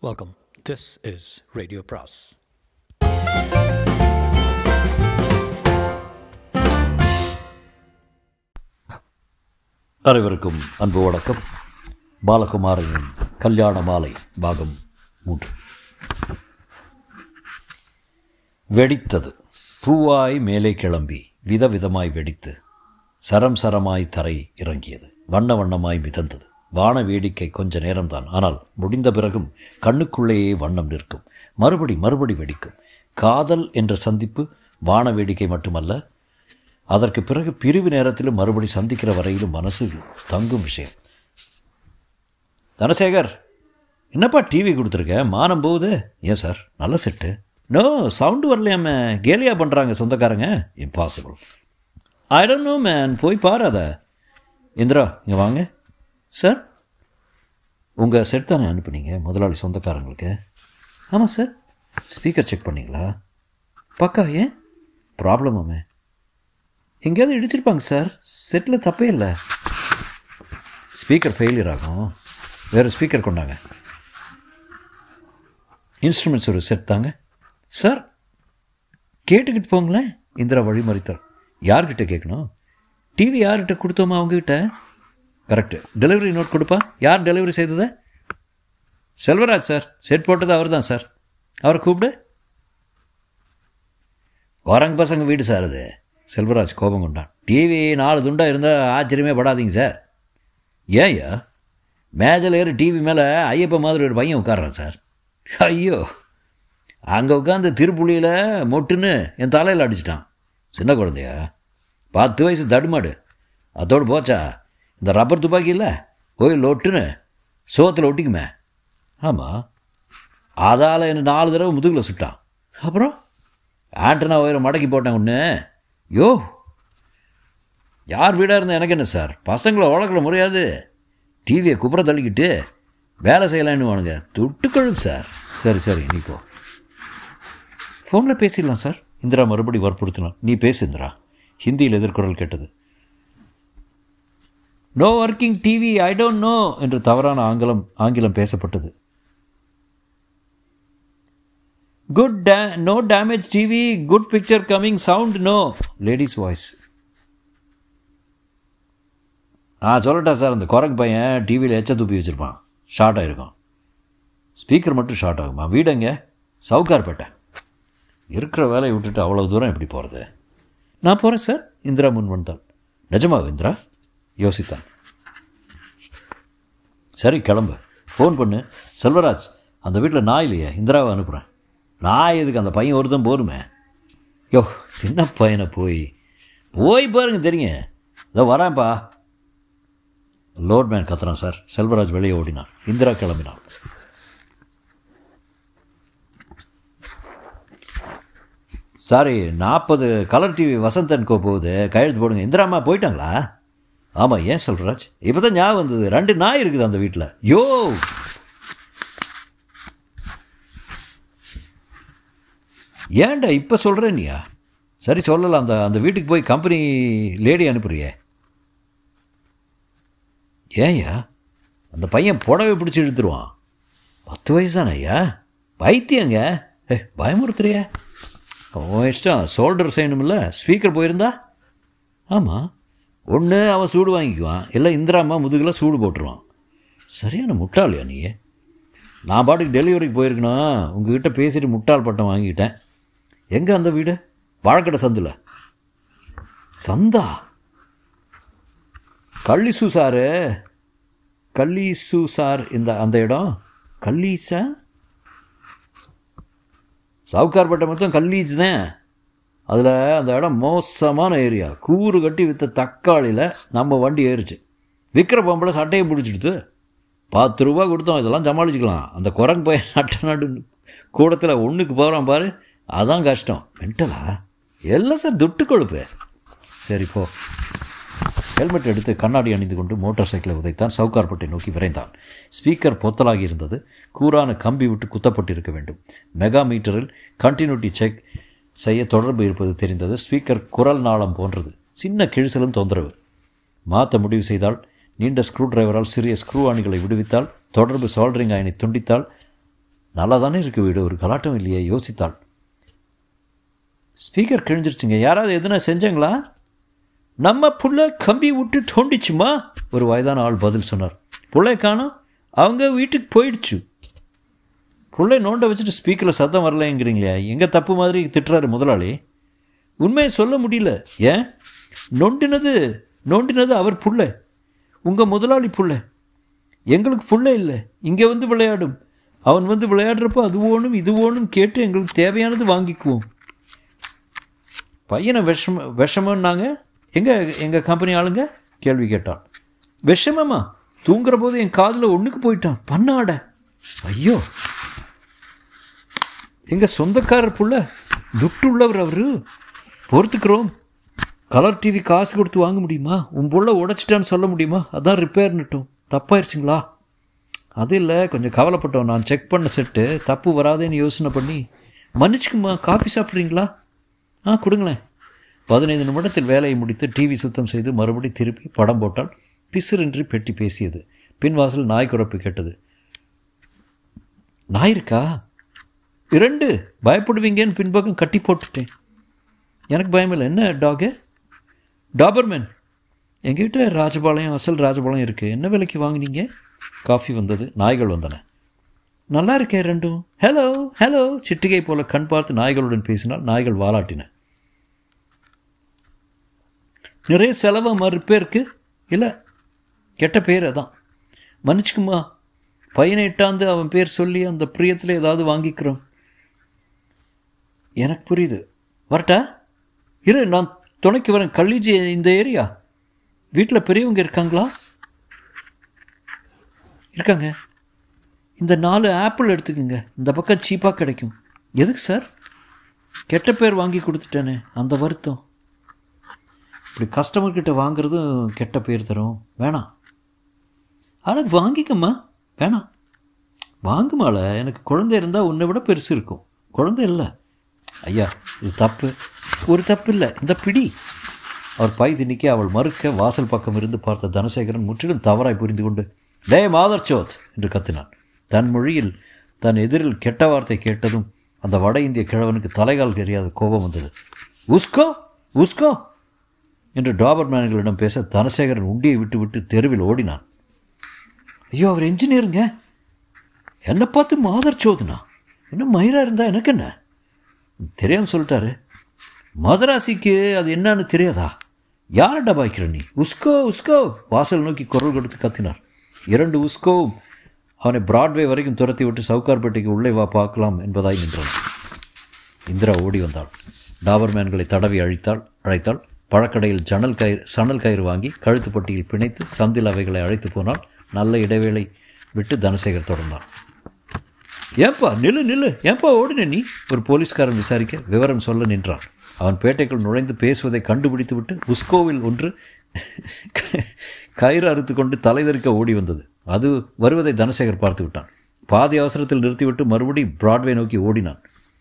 Welcome. This is Radio Pras. அனைவருக்கும் அன்பு வணக்கம் பாலகுமாரனின் கல்யாண மாலை பாகம் மூன்று வெடித்தது பூவாய் மேலே கிளம்பி விதவிதமாய் வெடித்து சரம் சரமாய் தரை இறங்கியது வண்ண வண்ணமாய் மிதந்தது வான வேடிக்கை கொஞ்ச நேரம்தான் ஆனால் முடிந்த பிறகும் கண்ணுக்குள்ளேயே வண்ணம் நிற்கும் மறுபடி மறுபடி வெடிக்கும் காதல் என்ற சந்திப்பு வான வேடிக்கை மட்டுமல்ல அதற்கு பிறகு பிரிவு நேரத்திலும் மறுபடி சந்திக்கிற வரையிலும் மனசு தங்கும் விஷயம் தனசேகர் என்னப்பா டிவி கொடுத்துருக்க மானம் போகுது ஏன் சார் நல்ல செட்டு நோ சவுண்டு வரலையாம கேலியா பண்ணுறாங்க சொந்தக்காரங்க impossible I don't know man போய் பாரு அதை இந்திரா இங்கே வாங்க சார் உங்கள் செட் தானே அனுப்புனீங்க முதலாளி சொந்தக்காரங்களுக்கு ஆமாம் சார் ஸ்பீக்கர் செக் பண்ணீங்களா பக்கா ஏன் ப்ராப்ளமாமே எங்கேயாவது இடிச்சிருப்பாங்க சார் செட்டில் தப்பே இல்லை ஸ்பீக்கர் ஃபெயிலியர் ஆகும் வேறு ஸ்பீக்கர் கொண்டாங்க இன்ஸ்ட்ருமெண்ட்ஸ் ஒரு செட் தாங்க சார் கேட்டுக்கிட்டு போங்களேன் இந்திரா வழிமறித்தார் யார்கிட்ட கேட்கணும் டிவி யார்கிட்ட கொடுத்தோமா அவங்ககிட்ட கரெக்டு டெலிவரி நோட் கொடுப்பா யார் டெலிவரி செய்தது செல்வராஜ் சார் செட் போட்டது அவர் தான் சார் அவரை கூப்பிடு குரங்கு பசங்க வீடு சார் அது செல்வராஜ் கோபம் கொண்டான் டிவி நாலு துண்டாக இருந்தால் ஆச்சரியமே படாதீங்க சார் ஏன்யா மேஜில் ஏறி டிவி மேலே ஐயப்ப மாதிரி ஒரு பையன் உட்கார்றான் சார் ஐயோ அங்கே உட்காந்து திருப்புளியில் மொட்டுன்னு என் தலையில் அடிச்சிட்டான் சின்ன குழந்தையா பத்து வயசு தடுமாடு அதோடு போச்சா இந்த ரப்பர் துப்பாக்கி இல்லை போய் லொட்டுன்னு சோத்தில் ஒட்டிக்குமே ஆமாம் அதால் என்ன நாலு தடவை முதுகில் சுட்டான் அப்புறம் ஆண்டனா உயரம் மடக்கி போட்டேன் ஒன்று யோ யார் வீடாக இருந்தால் எனக்கு என்ன சார் பசங்களை உழக்கிற முறையாது டிவியை குப்புற தள்ளிக்கிட்டு வேலை செய்யலான்னு வானுங்க துட்டுக்கழும் சார் சரி சரி நீ போ ஃபோனில் பேசிடலாம் சார் இந்திரா மறுபடி வற்புறுத்தினான் நீ பேசு இந்திரா ஹிந்தியில் எதிர்குரல் கேட்டது no working TV I don't know என்று தவறான ஆங்கிலம் ஆங்கிலம் பேசப்பட்டது good day no damage TV good picture coming sound no ladies voice ஆ சொல்லட்டா சார் அந்த குரங்கு பையன் டிவியில் எச்ச துப்பி வச்சுருப்பான் ஷார்ட் ஆகிருக்கும் ஸ்பீக்கர் மட்டும் ஷார்ட் ஆகுமா வீடுங்க சவுக்கார்பேட்டை இருக்கிற வேலையை விட்டுட்டு அவ்வளோ தூரம் எப்படி போகிறது நான் போகிறேன் சார் இந்திரா முன் வந்தாள் நிஜமாக இந்திரா யோசித்தான் சரி கிளம்பு ஃபோன் பண்ணு செல்வராஜ் அந்த வீட்டில் நான் இல்லையே இந்திராவை அனுப்புகிறேன் நான் எதுக்கு அந்த பையன் ஒருத்தன் போருமே யோ சின்ன பையனை போய் போய் பாருங்க தெரியுங்க இதோ வரேன்ப்பா லோட் மேன் கத்துறான் சார் செல்வராஜ் வெளியே ஓடினான் இந்திரா கிளம்பினான் சாரி நாற்பது கலர் டிவி வசந்தன் கோ போகுது கையெழுத்து போடுங்க இந்திராமா போயிட்டாங்களா ஆமாம் ஏன் செல்வராஜ் இப்போ தான் ஞாபகம் வந்தது ரெண்டு நாய் இருக்குது அந்த வீட்டில் யோ ஏன்டா இப்போ சொல்கிறேன் நீயா சரி சொல்லலாம் அந்த அந்த வீட்டுக்கு போய் கம்பெனி லேடி அனுப்புறியே ஏன்யா அந்த பையன் புடவை பிடிச்சி இழுத்துருவான் பத்து வயசு தானே ஐயா பைத்தியங்க ஏ பயமுறுத்துறிய அவன் இஷ்டம் சோல்டர் செய்யணுமில்ல ஸ்பீக்கர் போயிருந்தா ஆமாம் ஒன்று அவன் சூடு வாங்கிக்குவான் இல்லை இந்திராம்மா முதுகில் சூடு போட்டுருவான் சரியான முட்டாளியா நீ நான் பாட்டுக்கு டெலிவரிக்கு போயிருக்கணும் உங்ககிட்ட பேசிட்டு முட்டாள் பட்டம் வாங்கிக்கிட்டேன் எங்கே அந்த வீடு வாழைக்கடை சந்தில் சந்தா கள்ளிசு சாரு கள்ளீசு சார் இந்த அந்த இடம் கல்லீசா சவுக்கார்பேட்டை மொத்தம் கல்லீஜ் தான் அதில் அந்த இடம் மோசமான ஏரியா கூறு கட்டி விற்ற தக்காளியில் நம்ம வண்டி ஏறிச்சு விற்கிற பொம்பளை சட்டையை பிடிச்சிடுது பத்து ரூபா கொடுத்தோம் இதெல்லாம் சமாளிச்சுக்கலாம் அந்த குரங்கு பையன் நட்ட நடு கூடத்தில் ஒன்றுக்கு போகிறான் பாரு அதான் கஷ்டம் மென்டலா எல்லாம் சார் துட்டு கொழுப்பு சரி போ ஹெல்மெட் எடுத்து கண்ணாடி அணிந்து கொண்டு மோட்டார் சைக்கிளை உதைத்தான் சவுக்கார்பட்டை நோக்கி விரைந்தான் ஸ்பீக்கர் பொத்தலாகி இருந்தது கூரான கம்பி விட்டு குத்தப்பட்டிருக்க வேண்டும் மெகா மீட்டரில் கண்டினியூட்டி செக் செய்ய தொடர்பு இருப்பது தெரிந்தது ஸ்பீக்கர் குரல் நாளம் போன்றது சின்ன கிழிசலும் தொந்தரவு மாற்ற முடிவு செய்தால் நீண்ட ஸ்க்ரூ டிரைவரால் சிறிய ஸ்க்ரூ ஆணிகளை விடுவித்தால் தொடர்பு சால்டரிங் அயனை துண்டித்தால் நல்லா தானே இருக்கு வீடு ஒரு கலாட்டம் இல்லையே யோசித்தாள் ஸ்பீக்கர் கிழிஞ்சிருச்சுங்க யாராவது எதுனா செஞ்சாங்களா நம்ம புள்ள கம்பி விட்டு தோண்டிச்சுமா ஒரு வயதான ஆள் பதில் சொன்னார் புள்ளை காணோம் அவங்க வீட்டுக்கு போயிடுச்சு புள்ளை நோண்ட வச்சுட்டு ஸ்பீக்கரில் சத்தம் வரலைங்கிறீங்களே எங்கே தப்பு மாதிரி திட்டுறாரு முதலாளி உண்மையை சொல்ல முடியல ஏன் நொண்டினது நோண்டினது அவர் புள்ள உங்கள் முதலாளி புள்ள எங்களுக்கு புள்ள இல்லை இங்கே வந்து விளையாடும் அவன் வந்து விளையாடுறப்போ அது ஓணும் இது ஓணும் கேட்டு எங்களுக்கு தேவையானது வாங்கிக்குவோம் பையனை விஷம விஷமன்னாங்க எங்கே எங்கள் கம்பெனி ஆளுங்க கேள்வி கேட்டான் விஷமமா தூங்குற போது என் காதில் ஒன்றுக்கு போயிட்டான் பண்ணாட ஐயோ எங்கள் சொந்தக்காரர் புள்ள துட்டு உள்ளவர் அவரு பொறுத்துக்கிறோம் கலர் டிவி காசு கொடுத்து வாங்க முடியுமா உன் புள்ள உடைச்சிட்டான்னு சொல்ல முடியுமா அதான் ரிப்பேர்னுட்டும் தப்பாயிருச்சுங்களா அது இல்லை கொஞ்சம் கவலைப்பட்டோம் நான் செக் பண்ண செட்டு தப்பு வராதேன்னு யோசனை பண்ணி மன்னிச்சுக்குமா காஃபி சாப்பிட்றீங்களா ஆ கொடுங்களேன் பதினைந்து நிமிடத்தில் வேலையை முடித்து டிவி சுத்தம் செய்து மறுபடி திருப்பி படம் போட்டால் பிசுறின்றி பெட்டி பேசியது பின்வாசல் நாய் குரப்பு கேட்டது நாய் இருக்கா இரண்டு பயப்படுவீங்கன்னு பின்பக்கம் கட்டி போட்டுட்டேன் எனக்கு பயமில்லை என்ன டாகு டாபர்மேன் எங்ககிட்ட ராஜபாளையம் அசல் ராஜபாளையம் இருக்குது என்ன விலைக்கு வாங்குனீங்க காஃபி வந்தது நாய்கள் வந்தன நல்லா இருக்கே ரெண்டும் ஹலோ ஹலோ சிட்டிகை போல கண் பார்த்து நாய்களுடன் பேசினால் நாய்கள் வாலாட்டின நிறைய செலவு மாதிரி ரிப்பேருக்கு இல்லை கெட்ட பேர் அதான் மன்னிச்சுக்குமா பையனை இட்டாந்து அவன் பேர் சொல்லி அந்த பிரியத்தில் ஏதாவது வாங்கிக்கிறோம் எனக்கு புரியுது வரட்டா இரு நான் துணைக்கு வரேன் கள்ளிஜி இந்த ஏரியா வீட்டில் பெரியவங்க இருக்காங்களா இருக்காங்க இந்த நாலு ஆப்பிள் எடுத்துக்கோங்க இந்த பக்கம் சீப்பாக கிடைக்கும் எதுக்கு சார் கெட்ட பேர் வாங்கி கொடுத்துட்டேனே அந்த வருத்தம் இப்படி கஸ்டமர்கிட்ட வாங்குறதும் கெட்ட பேர் தரும் வேணாம் ஆனால் வாங்கிக்கம்மா வேணாம் வாங்குமால எனக்கு குழந்தை இருந்தால் உன்னை விட பெருசு இருக்கும் குழந்தை இல்லை ஐயா இது தப்பு ஒரு தப்பு இல்லை இந்த பிடி அவர் பை திணிக்க அவள் மறுக்க வாசல் பக்கம் இருந்து பார்த்த தனசேகரன் முற்றிலும் தவறாய் புரிந்து கொண்டு டே மாதர்ச்சோத் என்று கத்தினான் தன் மொழியில் தன் எதிரில் கெட்ட வார்த்தை கேட்டதும் அந்த வட இந்திய கிழவனுக்கு தலைகால் தெரியாத கோபம் வந்தது உஸ்கோ உஸ்கோ என்று டாபர்மேன்களிடம் பேச தனசேகரன் உண்டியை விட்டு விட்டு தெருவில் ஓடினான் ஐயோ அவர் என்ஜினியருங்க என்னை பார்த்து மாதர் சோதனா என்ன மயிரா இருந்தா எனக்கு என்ன தெரியாமல் சொல்லிட்டாரு மதராசிக்கு அது என்னன்னு தெரியாதா யாரடா பாய்க்கிற நீ உஸ்கோ உஸ்கோ வாசல் நோக்கி குரல் கொடுத்து கத்தினார் இரண்டு உஸ்கோவும் அவனை பிராட்வே வரைக்கும் துரத்தி விட்டு சவுகார்பேட்டைக்கு உள்ளே வா பார்க்கலாம் என்பதாய் நின்றான் இந்திரா ஓடி வந்தாள் டாபர்மேன்களை தடவி அழித்தாள் அழைத்தாள் பழக்கடையில் ஜன்னல் கயிறு சணல் கயிறு வாங்கி கழுத்து பட்டியில் பிணைத்து சந்தில் அவைகளை அழைத்து போனால் நல்ல இடைவேளை விட்டு தனசேகர் தொடர்ந்தான் ஏன்பா நில்லு நில்லு ஏன்பா ஓடின நீ ஒரு போலீஸ்காரன் விசாரிக்க விவரம் சொல்ல நின்றான் அவன் பேட்டைக்குள் நுழைந்து பேசுவதை கண்டுபிடித்து விட்டு உஸ்கோவில் ஒன்று கயிறு அறுத்து கொண்டு தலைதறிக்க ஓடி வந்தது அது வருவதை தனசேகர் பார்த்து விட்டான் பாதி அவசரத்தில் நிறுத்திவிட்டு மறுபடி பிராட்வே நோக்கி ஓடினான்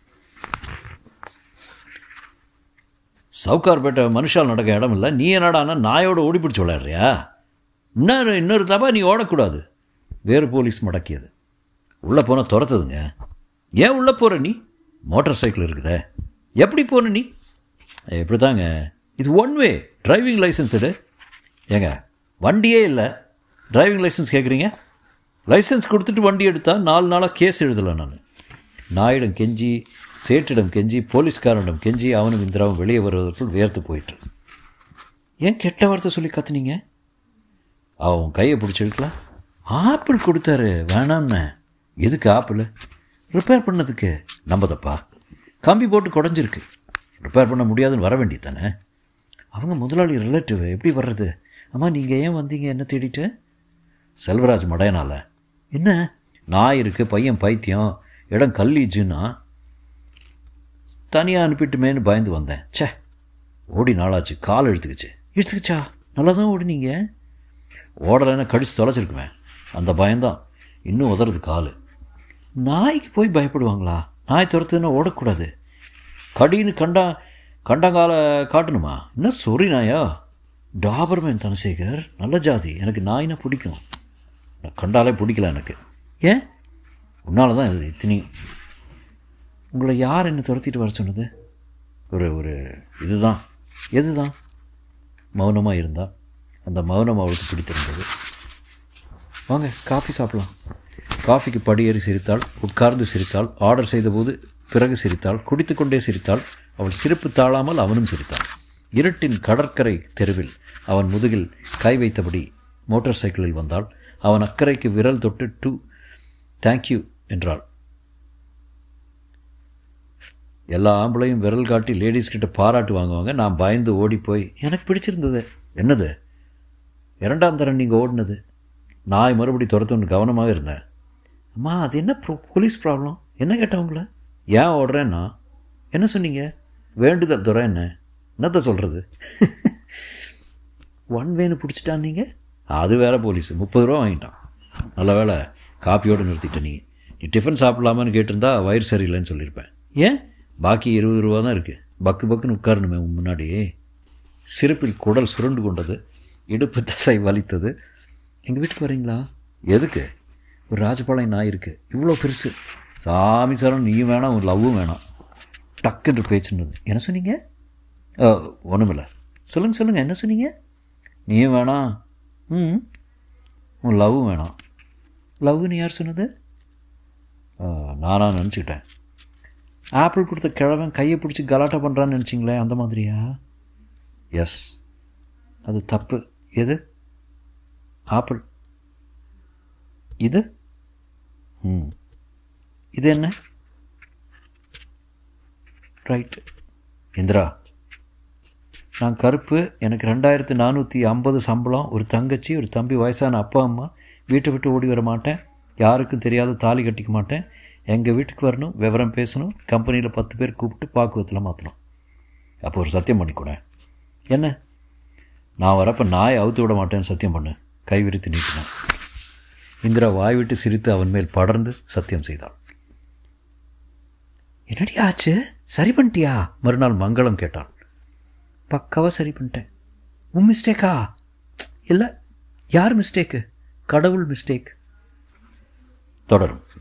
சவுக்கார்பேட்டை மனுஷால் நடக்க இடம் இல்லை நீ என்னடானா நாயோட ஓடி பிடிச்சி விளையாடுறியா இன்னொரு இன்னொரு தப்பா நீ ஓடக்கூடாது வேறு போலீஸ் மடக்கியது உள்ளே போனால் துரத்துதுங்க ஏன் உள்ளே போகிற நீ மோட்டார் சைக்கிள் இருக்குதே எப்படி போன நீ எப்படி தாங்க இது ஒன் வே டிரைவிங் லைசன்ஸ் எடு ஏங்க வண்டியே இல்லை டிரைவிங் லைசன்ஸ் கேட்குறீங்க லைசன்ஸ் கொடுத்துட்டு வண்டி எடுத்தால் நாலு நாளாக கேஸ் எழுதலை நான் நாயிடம் கெஞ்சி சேட்டிடம் கெஞ்சி போலீஸ்காரனிடம் கெஞ்சி அவனும் இந்திராவும் வெளியே வருவதற்குள் வேர்த்து போயிட்டு ஏன் கெட்ட வார்த்தை சொல்லி கத்துனீங்க அவன் கையை பிடிச்சி இழுக்கலாம் ஆப்பிள் கொடுத்தாரு வேணாம்னு எதுக்கு ஆப்பிள் ரிப்பேர் பண்ணதுக்கு நம்ம தப்பா கம்பி போட்டு குடஞ்சிருக்கு ரிப்பேர் பண்ண முடியாதுன்னு வர வேண்டியது தானே அவங்க முதலாளி ரிலேட்டிவ் எப்படி வர்றது அம்மா நீங்கள் ஏன் வந்தீங்க என்ன தேடிட்டு செல்வராஜ் மடையனால என்ன நாய் இருக்குது பையன் பைத்தியம் இடம் கல்லீஜுன்னா தனியாக அனுப்பிட்டுமேன்னு பயந்து வந்தேன் ச்சே ஓடி நாளாச்சு கால் இழுத்துக்குச்சு இழுத்துக்குச்சா நல்லா தான் ஓடினீங்க ஓடலைன்னா கடிச்சு தொலைச்சிருக்குவேன் அந்த பயம்தான் இன்னும் உதறது கால் நாய்க்கு போய் பயப்படுவாங்களா நாய் துரத்துன்னா ஓடக்கூடாது கடின்னு கண்டா கண்டங்கால காட்டணுமா என்ன சொறி நாயா டாபர்மேன் தனசேகர் நல்ல ஜாதி எனக்கு நாயினா பிடிக்கும் நான் கண்டாலே பிடிக்கல எனக்கு ஏன் உன்னால தான் இது இத்தனையும் உங்களை யார் என்ன துரத்திட்டு வர சொன்னது ஒரு ஒரு இதுதான் எதுதான் மௌனமாக இருந்தா அந்த மௌனம் அவளுக்கு பிடித்திருந்தது வாங்க காஃபி சாப்பிடலாம் காஃபிக்கு படியேறி சிரித்தாள் உட்கார்ந்து சிரித்தாள் ஆர்டர் செய்தபோது பிறகு சிரித்தாள் குடித்துக்கொண்டே சிரித்தாள் அவள் சிரிப்பு தாழாமல் அவனும் சிரித்தான் இருட்டின் கடற்கரை தெருவில் அவன் முதுகில் கை வைத்தபடி மோட்டார் சைக்கிளில் வந்தாள் அவன் அக்கறைக்கு விரல் தொட்டு டூ தேங்க்யூ என்றாள் எல்லா ஆம்பளையும் விரல் காட்டி லேடிஸ் கிட்ட பாராட்டு வாங்குவாங்க நான் பயந்து ஓடி போய் எனக்கு பிடிச்சிருந்தது என்னது இரண்டாம் தரம் நீங்கள் ஓடினது நாய் மறுபடி துரத்துன்னு கவனமாக இருந்தேன் அம்மா அது என்ன ப்ரோ போலீஸ் ப்ராப்ளம் என்ன கேட்டவங்கள ஏன் ஓடுறேன்னா என்ன சொன்னீங்க வேண்டுதல் துறை என்ன என்னத்த சொல்கிறது ஒன் வேனு பிடிச்சிட்டான் நீங்கள் அது வேற போலீஸ் முப்பது ரூபா வாங்கிட்டான் நல்ல வேலை காப்பியோடு நிறுத்திட்ட நீ நீ டிஃபன் சாப்பிடலாமான்னு கேட்டிருந்தா வயிறு சரியில்லைன்னு சொல்லியிருப்பேன் ஏன் பாக்கி இருபது ரூபா தான் இருக்குது பக்கு பக்குன்னு உட்காரணுமே உன் முன்னாடி சிரிப்பில் குடல் சுருண்டு கொண்டது இடுப்பு தசை வலித்தது எங்கள் வீட்டுக்கு வரீங்களா எதுக்கு ஒரு ராஜபாளையம் நாய் இருக்குது இவ்வளோ பெருசு சாமி சாரம் நீயும் வேணாம் உன் லவ்வும் வேணாம் டக்குன்று பேச்சுன்றது என்ன சொன்னீங்க ஒன்றுமில்ல சொல்லுங்கள் சொல்லுங்கள் என்ன சொன்னீங்க நீயும் வேணாம் ம் உன் லவ்வும் வேணாம் லவ்னு யார் சொன்னது நானாக நினச்சிக்கிட்டேன் ஆப்பிள் கொடுத்த கிழவன் கையை பிடிச்சி கலாட்டா பண்ணுறான்னு நினச்சிங்களே அந்த மாதிரியா எஸ் அது தப்பு எது ஆப்பிள் இது ம் இது என்ன ரைட் இந்திரா நான் கருப்பு எனக்கு ரெண்டாயிரத்து நானூற்றி ஐம்பது சம்பளம் ஒரு தங்கச்சி ஒரு தம்பி வயசான அப்பா அம்மா வீட்டை விட்டு ஓடி வர மாட்டேன் யாருக்கும் தெரியாத தாலி கட்டிக்க மாட்டேன் எங்கள் வீட்டுக்கு வரணும் விவரம் பேசணும் கம்பெனியில் பத்து பேர் கூப்பிட்டு பாக்குவத்தில் மாற்றணும் அப்போ ஒரு சத்தியம் பண்ணிக்கூடேன் என்ன நான் வரப்போ நாயை அவுத்து விட மாட்டேன்னு சத்தியம் பண்ணு கை விரித்து நீட்டினான் இந்திரா வாய் விட்டு சிரித்து அவன் மேல் படர்ந்து சத்தியம் செய்தாள் என்னடி ஆச்சு சரி பண்ணிட்டியா மறுநாள் மங்களம் கேட்டான் பக்காவாக சரி பண்ணிட்டேன் உன் மிஸ்டேக்கா இல்லை யார் மிஸ்டேக்கு கடவுள் மிஸ்டேக் தொடரும்